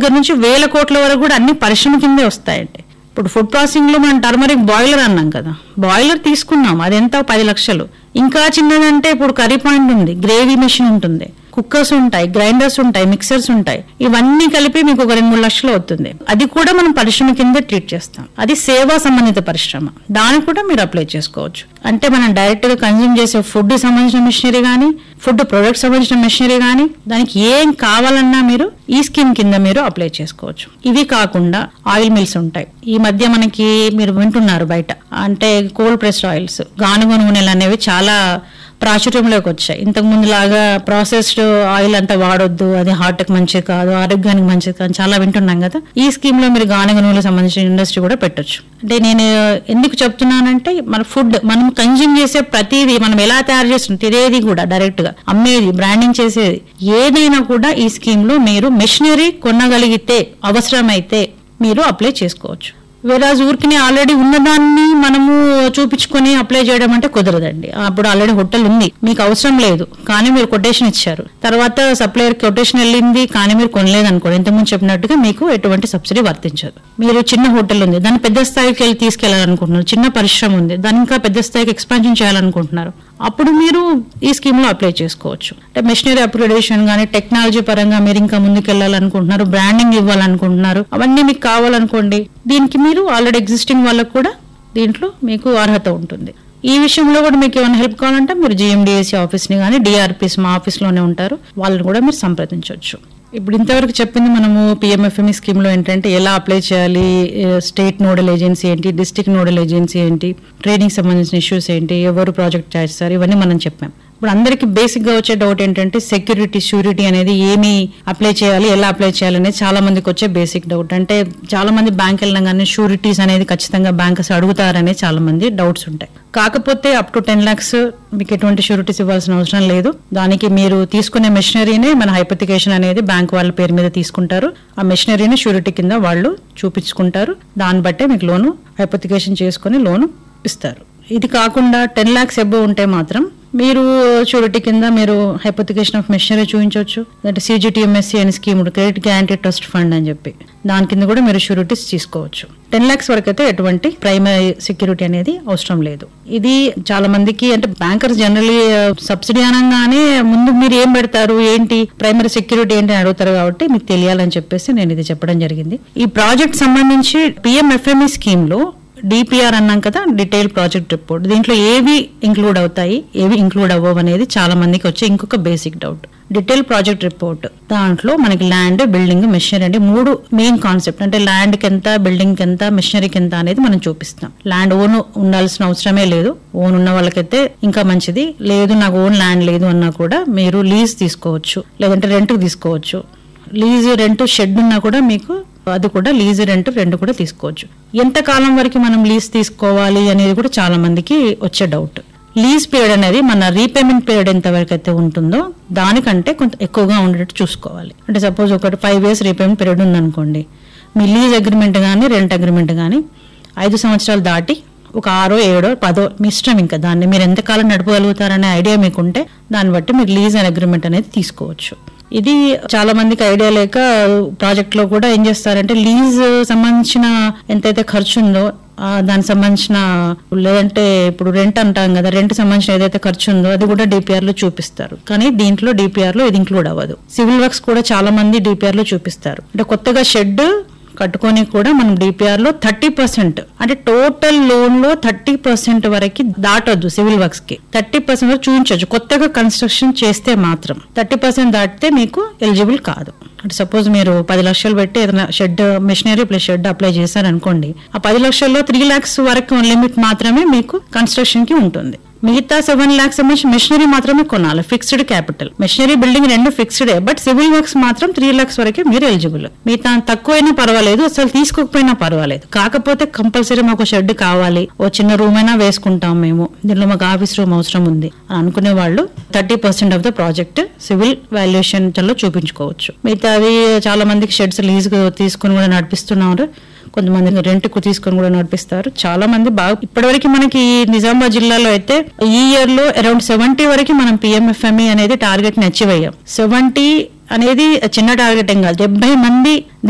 దగ్గర నుంచి వేల కోట్ల వరకు కూడా అన్ని పరిశ్రమ కిందే వస్తాయండి ఇప్పుడు ఫుడ్ ప్రాసెసింగ్ లో మనం టర్మరిక్ బాయిలర్ అన్నాం కదా బాయిలర్ తీసుకున్నాం అది ఎంత పది లక్షలు ఇంకా చిన్నదంటే ఇప్పుడు కర్రీ పాయింట్ ఉంది గ్రేవీ మెషిన్ ఉంటుంది కుక్కర్స్ ఉంటాయి గ్రైండర్స్ ఉంటాయి మిక్సర్స్ ఉంటాయి ఇవన్నీ కలిపి మీకు ఒక రెండు మూడు లక్షలు అవుతుంది అది కూడా మనం పరిశ్రమ కింద ట్రీట్ చేస్తాం అది సేవా సంబంధిత పరిశ్రమ దానికి కూడా మీరు అప్లై చేసుకోవచ్చు అంటే మనం డైరెక్ట్ గా కన్జ్యూమ్ చేసే ఫుడ్ సంబంధించిన మిషనరీ కానీ ఫుడ్ ప్రొడక్ట్ సంబంధించిన మిషనరీ కానీ దానికి ఏం కావాలన్నా మీరు ఈ స్కీమ్ కింద మీరు అప్లై చేసుకోవచ్చు ఇవి కాకుండా ఆయిల్ మిల్స్ ఉంటాయి ఈ మధ్య మనకి మీరు వింటున్నారు బయట అంటే కోల్డ్ ప్రెస్డ్ ఆయిల్స్ గానుగ నూనెలు అనేవి చాలా ప్రాచుర్యంలోకి వచ్చాయి ఇంతకు ముందు లాగా ప్రాసెస్డ్ ఆయిల్ అంతా వాడొద్దు అది హార్ట్ కి మంచిది కాదు ఆరోగ్యానికి మంచిది కాదు చాలా వింటున్నాం కదా ఈ స్కీమ్ లో మీరు గానుగ నూనెలకు సంబంధించిన ఇండస్ట్రీ కూడా పెట్టొచ్చు అంటే నేను ఎందుకు చెప్తున్నానంటే మన ఫుడ్ మనం కన్జ్యూమ్ చేసే ప్రతిదీ మనం ఎలా తయారు చేస్తున్నాం తినేది కూడా డైరెక్ట్ గా అమ్మేది బ్రాండింగ్ చేసేది ఏదైనా కూడా ఈ స్కీమ్ లో మీరు మెషినరీ కొనగలిగితే అవసరమైతే మీరు అప్లై చేసుకోవచ్చు వేరాజ్ ఊరికి ఆల్రెడీ ఉన్నదాన్ని మనము చూపించుకొని అప్లై చేయడం అంటే కుదరదండి అప్పుడు ఆల్రెడీ హోటల్ ఉంది మీకు అవసరం లేదు కానీ మీరు కొటేషన్ ఇచ్చారు తర్వాత సప్లయర్ కొటేషన్ వెళ్ళింది కానీ మీరు కొనలేదు అనుకోండి ఇంతకుముందు చెప్పినట్టుగా మీకు ఎటువంటి సబ్సిడీ వర్తించదు మీరు చిన్న హోటల్ ఉంది దాన్ని పెద్ద స్థాయికి వెళ్ళి తీసుకెళ్లాలనుకుంటున్నారు చిన్న పరిశ్రమ ఉంది దాన్ని ఇంకా పెద్ద స్థాయికి ఎక్స్పాన్షన్ చేయాలనుకుంటున్నారు అప్పుడు మీరు ఈ స్కీమ్ లో అప్లై చేసుకోవచ్చు అంటే మెషినరీ అప్గ్రేడేషన్ కానీ టెక్నాలజీ పరంగా మీరు ఇంకా ముందుకెళ్లాలనుకుంటున్నారు బ్రాండింగ్ ఇవ్వాలనుకుంటున్నారు అవన్నీ మీకు కావాలనుకోండి దీనికి మీరు ఆల్రెడీ ఎగ్జిస్టింగ్ వాళ్ళకు కూడా దీంట్లో మీకు అర్హత ఉంటుంది ఈ విషయంలో కూడా మీకు ఏమైనా హెల్ప్ కావాలంటే మీరు జిఎండిఎస్సి ఆఫీస్ని కానీ డిఆర్పిస్ మా ఆఫీస్లోనే ఉంటారు వాళ్ళని కూడా మీరు సంప్రదించవచ్చు ఇప్పుడు ఇంతవరకు చెప్పింది మనము పిఎంఎఫ్ఎంఈ స్కీమ్ లో ఏంటంటే ఎలా అప్లై చేయాలి స్టేట్ నోడల్ ఏజెన్సీ ఏంటి డిస్ట్రిక్ట్ నోడల్ ఏజెన్సీ ఏంటి ట్రైనింగ్ సంబంధించిన ఇష్యూస్ ఏంటి ఎవరు ప్రాజెక్ట్ చేస్తారు ఇవన్నీ మనం చెప్పాం ఇప్పుడు అందరికి బేసిక్ గా వచ్చే డౌట్ ఏంటంటే సెక్యూరిటీ షూరిటీ అనేది ఏమి అప్లై చేయాలి ఎలా అప్లై చేయాలి అనేది చాలా మందికి వచ్చే బేసిక్ డౌట్ అంటే చాలా మంది బ్యాంక్ వెళ్ళగానే షూరిటీస్ అనేది ఖచ్చితంగా బ్యాంకర్స్ అడుగుతారనే చాలా మంది డౌట్స్ ఉంటాయి కాకపోతే అప్ టు టెన్ లాక్స్ మీకు ఎటువంటి షూరిటీస్ ఇవ్వాల్సిన అవసరం లేదు దానికి మీరు తీసుకునే మెషినరీనే మన హైపతికేషన్ అనేది బ్యాంక్ వాళ్ళ పేరు మీద తీసుకుంటారు ఆ మెషినరీని షూరిటీ కింద వాళ్ళు చూపించుకుంటారు దాన్ని బట్టే మీకు లోను హైపతికేషన్ చేసుకుని లోను ఇస్తారు ఇది కాకుండా టెన్ లాక్స్ ఎబో ఉంటే మాత్రం మీరు షూరిటీ కింద మీరు హైపోతికేషన్ ఆఫ్ మెషినరీ చూపించవచ్చు అంటే సిజిటిఎంఎస్సి అనే scheme credit guarantee trust fund అని చెప్పి దాని కింద కూడా మీరు షూరిటీస్ తీసుకోవచ్చు టెన్ లాక్స్ వరకు అయితే ఎటువంటి ప్రైమరీ సెక్యూరిటీ అనేది అవసరం లేదు ఇది చాలా మందికి అంటే బ్యాంకర్స్ జనరలీ సబ్సిడీ అనగానే ముందు మీరు ఏం పెడతారు ఏంటి ప్రైమరీ సెక్యూరిటీ ఏంటి అని అడుగుతారు కాబట్టి మీకు తెలియాలని చెప్పేసి నేను ఇది చెప్పడం జరిగింది ఈ ప్రాజెక్ట్ సంబంధించి పిఎంఎఫ్ఎంఈ స్కీమ్ లో డిపిఆర్ అన్నాం కదా డీటెయిల్ ప్రాజెక్ట్ రిపోర్ట్ దీంట్లో ఏవి ఇంక్లూడ్ అవుతాయి ఏవి ఇంక్లూడ్ అవ్వవు అనేది చాలా మందికి వచ్చే ఇంకొక basic doubt detail project report దాంట్లో మనకి ల్యాండ్ బిల్డింగ్ మెషినరీ అంటే మూడు మెయిన్ కాన్సెప్ట్ అంటే ల్యాండ్ కి ఎంత బిల్డింగ్ కి ఎంత మెషినరీకి ఎంత అనేది మనం చూపిస్తాం ల్యాండ్ ఓన్ ఉండాల్సిన అవసరమే లేదు ఓన్ ఉన్న వాళ్ళకైతే ఇంకా మంచిది లేదు నాకు ఓన్ ల్యాండ్ లేదు అన్నా కూడా మీరు లీజ్ తీసుకోవచ్చు లేదంటే రెంట్ తీసుకోవచ్చు లీజ్ రెంట్ షెడ్ ఉన్నా కూడా మీకు అది కూడా లీజ్ రెంట్ రెండు కూడా తీసుకోవచ్చు ఎంత కాలం వరకు మనం లీజ్ తీసుకోవాలి అనేది కూడా చాలా మందికి వచ్చే డౌట్ లీజ్ పీరియడ్ అనేది మన రీపేమెంట్ పీరియడ్ ఎంత వరకు అయితే ఉంటుందో దానికంటే కొంత ఎక్కువగా ఉండేటట్టు చూసుకోవాలి అంటే సపోజ్ ఒకటి ఫైవ్ ఇయర్స్ రీపేమెంట్ పీరియడ్ ఉందనుకోండి మీ లీజ్ అగ్రిమెంట్ కానీ రెంట్ అగ్రిమెంట్ కానీ ఐదు సంవత్సరాలు దాటి ఒక ఆరో ఏడో పదో మీ ఇష్టం ఇంకా దాన్ని మీరు ఎంతకాలం నడపగలుగుతారనే ఐడియా మీకుంటే దాన్ని బట్టి మీరు లీజ్ అండ్ అగ్రిమెంట్ అనేది తీసుకోవచ్చు ఇది చాలా మందికి ఐడియా లేక ప్రాజెక్ట్ లో కూడా ఏం చేస్తారంటే లీజ్ సంబంధించిన ఎంతైతే ఖర్చు ఉందో ఆ దానికి సంబంధించిన లేదంటే ఇప్పుడు రెంట్ అంటాం కదా రెంట్ సంబంధించిన ఏదైతే ఖర్చు ఉందో అది కూడా డిపిఆర్ లో చూపిస్తారు కానీ దీంట్లో డిపిఆర్ లో ఇది ఇంక్లూడ్ అవ్వదు సివిల్ వర్క్స్ కూడా చాలా మంది డిపిఆర్ లో చూపిస్తారు అంటే కొత్తగా షెడ్ కట్టుకొని కూడా మనం డిపిఆర్ లో థర్టీ పర్సెంట్ అంటే టోటల్ లోన్ లో థర్టీ పర్సెంట్ వరకు దాటొద్దు సివిల్ వర్క్స్ కి థర్టీ పర్సెంట్ వరకు చూపించవచ్చు కొత్తగా కన్స్ట్రక్షన్ చేస్తే మాత్రం థర్టీ పర్సెంట్ దాటితే మీకు ఎలిజిబుల్ కాదు అంటే సపోజ్ మీరు పది లక్షలు పెట్టి ఏదైనా shed machinery plus shed apply చేశారు అనుకోండి ఆ పది లక్షల్లో త్రీ లాక్స్ వరకు లిమిట్ మాత్రమే మీకు కన్స్ట్రక్షన్ కి ఉంటుంది మిగతా సెవెన్ లాక్స్ సంబంధించి మెషినరీ మాత్రమే కొనాలి ఫిక్స్డ్ క్యాపిటల్ మెషినరీ బిల్డింగ్ రెండు ఫిక్స్డ్ బట్ సివిల్ వర్క్స్ మాత్రం త్రీ లాక్స్ వరకే మీరు ఎలిజిబుల్ మిగతా తక్కువైనా పర్వాలేదు అసలు తీసుకోకపోయినా పర్వాలేదు కాకపోతే కంపల్సరీ మాకు షెడ్ కావాలి ఓ చిన్న రూమ్ అయినా వేసుకుంటాం మేము దీనిలో మాకు ఆఫీస్ రూమ్ అవసరం ఉంది అని అనుకునే వాళ్ళు thirty percent of the project civil valuation లో చూపించుకోవచ్చు మిగతాది చాలా మందికి షెడ్స్ లీజ్ తీసుకుని కూడా నడిపిస్తున్నారు కొంతమంది రెంట్ కు తీసుకొని కూడా నడిపిస్తారు చాలా మంది బాగా ఇప్పటివరకు మనకి ఈ నిజామాబాద్ జిల్లాలో అయితే ఈ ఇయర్ లో అరౌండ్ సెవెంటీ వరకు మనం పిఎంఎఫ్ఎంఈ అనేది టార్గెట్ ని అచీవ్ అయ్యాం సెవెంటీ అనేది చిన్న టార్గెట్ ఏం కాదు డెబ్బై మంది